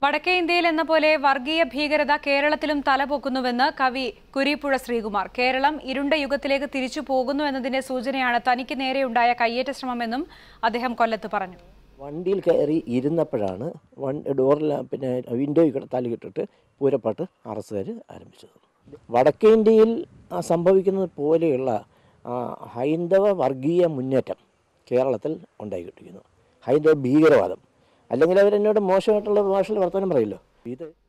വടക്കേ ഇന്ത്യയിൽ എന്ന പോലെ വർഗീയ ഭീകരത കേരളത്തിലും തലപൊക്കുന്നുവെന്ന് കവി കുരീപ്പുഴ ശ്രീകുമാർ കേരളം ഇരുണ്ട യുഗത്തിലേക്ക് തിരിച്ചു പോകുന്നു എന്നതിന്റെ സൂചനയാണ് തനിക്ക് നേരെയുണ്ടായ കയ്യേറ്റ ശ്രമമെന്നും അദ്ദേഹം കൊല്ലത്ത് പറഞ്ഞു വണ്ടിയിൽ കയറി ഇരുന്നപ്പോഴാണ് വൺ ഡോറിൽ പിന്നെ വിൻഡോയിൽ കൂടെ തലയിട്ടിട്ട് പൂരപ്പാട്ട് അറസ്റ്റുകാർ ആരംഭിച്ചത് വടക്കേ ഇന്ത്യയിൽ ആ, സംഭവിക്കുന്നത് പോലെയുള്ള ആ, ഹൈന്ദവ വർഗീയ മുന്നേറ്റം കേരളത്തിൽ ഉണ്ടായിക്കൊണ്ടിരിക്കുന്നു ഹൈന്ദവ ഭീകരവാദം അല്ലെങ്കിൽ അവരെന്നോട് മോശമായിട്ടുള്ള ഭാഷയിൽ വർത്തമാനം പറയില്ലോ ഇത്